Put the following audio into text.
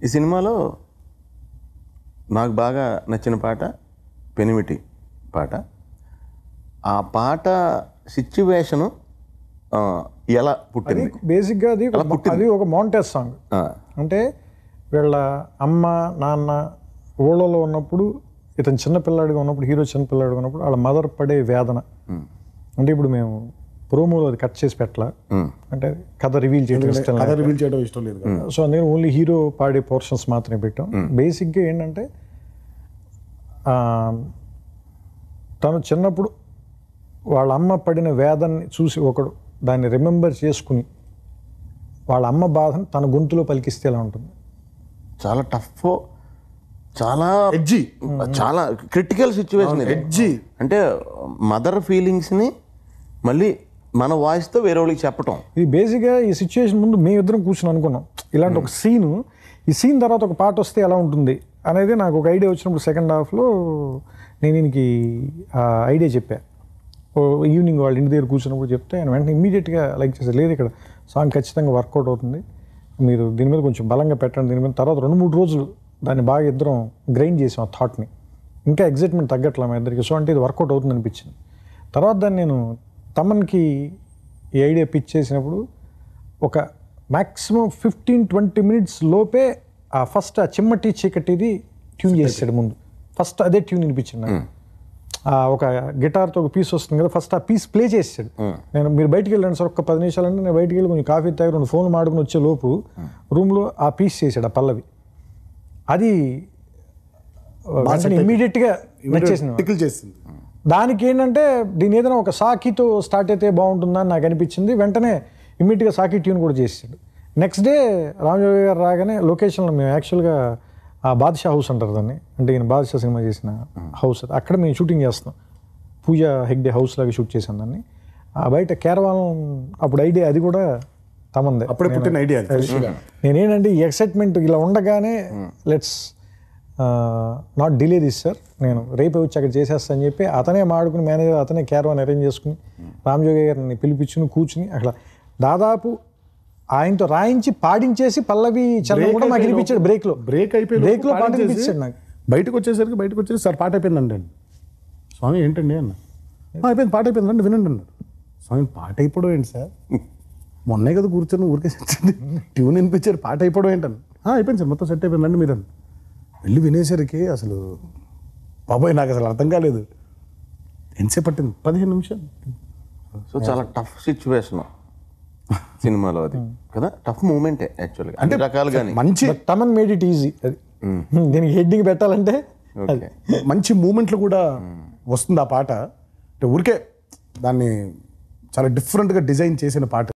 ఈ సినిమాలో నాకు బాగా నచ్చిన పాట పెనిమిటి పాట ఆ పాట సిచ్యువేషను ఎలా పుట్టింది బేసిక్గా అది ఒక- అలా పుట్టింది. అది ఒక మౌంటేజ్ సాంగ్ ఆ, అంటే వీళ్ళ అమ్మ నాన్న ఊళ్ళలో ఉన్నప్పుడు ఇతను చిన్నపిల్లాడిగా ఉన్నప్పుడు హీరో చిన్నపిల్లాడిగా ఉన్నప్పుడు వాళ్ళ మదర్ పడే వేదన అంటే ఇప్పుడు మేము ప్రోమోలో అది కట్ చేసి పెట్టలా ఉమ్, అంటే కథ రివీల్ చేయడం ఇష్టం కథ రివీల్ చేయడం ఇష్టం లేదు కదా సో అందుకని ఓన్లీ హీరో పాడే పోర్షన్స్ మాత్రమే పెట్టాం బేసిక్గా ఏంటంటే ఆ, తను చిన్నప్పుడు వాళ్ళ అమ్మ పడిన వేదన్ని చూసి ఒకడు దాన్ని రిమెంబర్ చేసుకుని వాళ్ళ అమ్మ బాధను తన గొంతులో పలికిస్తే ఎలా ఉంటుంది చాలా టఫ్ చాలా ఎడ్జి చాలా క్రిటికల్ సిచ్యువేషన్ ఇది ఎడ్జి అంటే మదర్ ఫీలింగ్స్ని మళ్ళీ మన వాయిస్తో వేరే వాళ్ళకి చెప్పటం ఇది బేసిక్గా ఈ సిచ్యువేషన్ ముందు మేమిద్దరం కూర్చొని అనుకున్నాం ఇలాంటి ఒక సీను ఈ సీన్ తర్వాత ఒక పాట వస్తే ఎలా ఉంటుంది అనేది నాకు ఒక ఐడియా వచ్చినప్పుడు సెకండ్ హాఫ్లో నేను దీనికి ఆ ఐడియా చెప్పా ఓ ఈవినింగ్ వాళ్ళ ఇంటి దగ్గర కూర్చున్నప్పుడు చెప్తే ఆయన వెంటనే ఇమీడియట్గా లైక్ చేశారు లేదు ఇక్కడ సాంగ్ ఖచ్చితంగా వర్కౌట్ అవుతుంది మీరు దీని మీద కొంచెం బలంగా పెట్టండి దీని మీద తర్వాత రెండు మూడు రోజులు దాన్ని బాగా ఇద్దరం గ్రైండ్ చేసాం ఆ థాట్ని ఇంకా ఎగ్జైట్మెంట్ తగ్గట్లా మా ఇద్దరికి సో అంటే ఇది వర్కౌట్ అవుతుంది అనిపించింది తర్వాత దాన్ని నేను తమన్కి ఈ ఐడియా పిచ్ చేసినప్పుడు ఒక మ్యాక్సిమం ఫిఫ్టీన్ ట్వంటీ మినిట్స్ లోపే ఆ ఫస్ట్ ఆ చిమ్మటి చీకటిది ట్యూన్ చేసాడు ముందు ఫస్ట్ అదే ట్యూన్ వినిపించింది నాకు. ఆ ఒక గిటార్తో ఒక పీస్ వస్తుంది కదా ఫస్ట్ ఆ పీస్ ప్లే చేసాడు నేను మీరు బయటికి వెళ్ళండి సార్ ఒక్క పది నిమిషాలు అంటే నేను బయటికి వెళ్ళి కొంచెం కాఫీ తాగి రెండు ఫోన్లు మాడుకుని వచ్చే లోపు రూమ్లో ఆ పీస్ చేసాడు ఆ పల్లవి అది వెంటనే ఇమ్మీడియట్గా నచ్చేసింది టికిల్ చేసింది దానికి ఏంటంటే దీని ఏదైనా ఒక సాకితో స్టార్ట్ అయితే బాగుంటుందని నాకు అనిపించింది వెంటనే ఇమ్మీడియట్గా సాకి ట్యూన్ కూడా చేసాడు నెక్స్ట్ డే రామజోగి గారు రాగానే లొకేషన్లో మేము యాక్చువల్గా ఆ బాద్షా హౌస్ అంటారు దాన్ని అంటే ఈయన బాద్షా సినిమా చేసిన హౌస్ అది అక్కడ మేము షూటింగ్ చేస్తున్నాం పూజ హెగ్డే హౌస్ లాగా షూట్ చేసాం దాన్ని ఆ బయట కేరళం అప్పుడు ఐడియా అది కూడా తమందే అప్పుడే పుట్టిన ఐడియా అది ఫ్రెష్గా. నేనేంటంటే ఈ ఎక్సైట్మెంట్ ఇలా ఉండగానే let's not delay this sir నేను రేపే వచ్చి అక్కడ చేసేస్తా అని చెప్పి అతనే మాడుకుని మేనేజర్ అతనే క్యారవాన్ అరేంజ్ చేసుకుని రామజోగి గారిని పిలిపించుకుని కూర్చుని అక్కడ దాదాపు ఆయనతో రాయించి పాడించేసి పల్లవి చరణం కూడా మాకు వినిపించాడు బ్రేక్లో బ్రేక్ అయిపోయి బ్రేక్లో లోపు పాట పాడించేసి వినిపించాడు నాకు బయటకు వచ్చేసరికి బయటకు వచ్చేసి సార్ పాట అయిపోయిందండి అండి స్వామి ఏంటండి అన్న "ఆ, అయిపోయింది పాట అయిపోయిందండి వినండి అన్నారు స్వామి పాట అయిపోవడం ఏంటి సార్ మొన్నే కదా కూర్చొని ఊరికే ట్యూన్ వినిపించారు పాట అయిపోవడం ఏంటని "ఆ, అయిపోయింది సార్ మొత్తం సెట్ అయిపోయిందండి మీరు అన్న వెళ్ళి వినేసరికి అసలు బాబోయ్ నాకు అసలు అర్థం కాలేదు ఎంతసేపు పట్టింది పదిహేను నిమిషాలు సో చాలా టఫ్ సిచ్యువేషన్ సినిమాలో అది కదా టఫ్ మూమెంటే యాక్చువల్గా అన్ని రకాలుగానే మంచి but Thaman made it easy అది దీనికి హెడ్డింగ్ పెట్టాలంటే ఓకే మంచి మూమెంట్లు కూడా వస్తుంది ఆ పాట అంటే ఊరికే దాన్ని చాలా డిఫరెంట్గా డిజైన్ చేసిన పాట